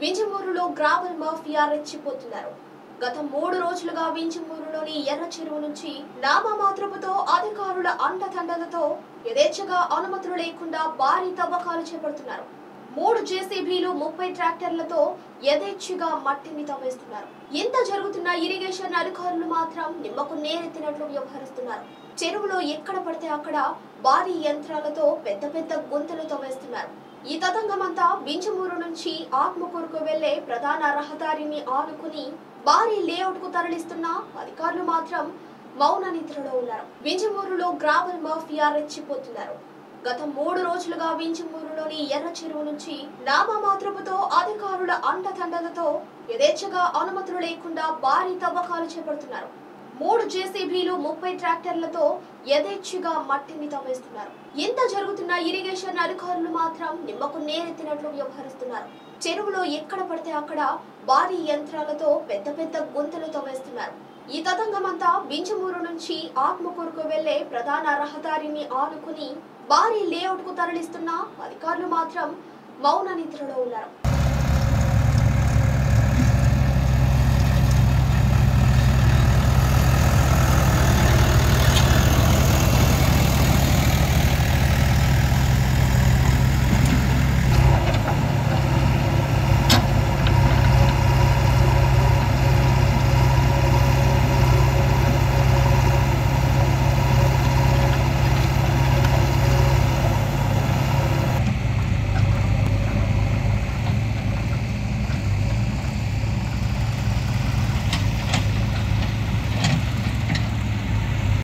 వింజమూరులో gravel mafia రెచ్చిపోతున్నారు గత మూడు రోజులుగా వింజమూరులోని ఎర్ర చెరువు నుంచి నామమాత్రపుతో అధికారుల అండదండలతో యథేచ్ఛగా అనుమతులు లేకుండా భారీ తవ్వకాలు చేపడుతున్నారు మూడు జేసీబీలు ముప్పై ట్రాక్టర్లతో యథేచ్ఛగా మట్టిని తవ్వేస్తున్నారు ఇంత జరుగుతున్న ఇరిగేషన్ అధికారులు మాత్రం నిమ్మకు నేరెత్తినట్లు వ్యవహరిస్తున్నారు చెరువులో ఎక్కడ పడితే అక్కడ భారీ యంత్రాలతో పెద్ద పెద్ద గుంతలు తవ్వేస్తున్నారు ఈ తతంగమంతా బించమూరు నుంచి ఆత్మకూరుకు వెళ్లే ప్రధాన రహదారిని ఆనుకుని భారీ లేఅవుట్ కు తరలిస్తున్న అధికారులు మాత్రం మౌన నిద్రలో ఉన్నారు వింజమూరులో గ్రావెల్ మాఫియా రెచ్చిపోతున్నారు గత మూడు రోజులుగా వింజమూరులోని ఎర్ర చెరువు నుంచి నామమాత్రపుతో అధికారుల అండదండలతో యథేచ్ఛగా అనుమతులు లేకుండా భారీ తవ్వకాలు చేపడుతున్నారు మూడు జేసీబీలు ముప్పై ట్రాక్టర్లతో యథేచ్ఛగా మట్టిని తవ్వేస్తున్నారు ఇంత జరుగుతున్న ఇరిగేషన్ అధికారులు మాత్రం నిమ్మకు నేరెత్తినట్లు వ్యవహరిస్తున్నారు చెరువులో ఎక్కడ పడితే అక్కడ భారీ యంత్రాలతో పెద్ద పెద్ద గుంతలు తవ్వేస్తున్నారు ఈ తతంగమంతా బించమూరు నుంచి ఆత్మకూరుకు వెళ్లే ప్రధాన రహదారిని ఆనుకుని భారీ లేఅవుట్ కు తరలిస్తున్న అధికారులు మాత్రం మౌన నిద్రలో ఉన్నారు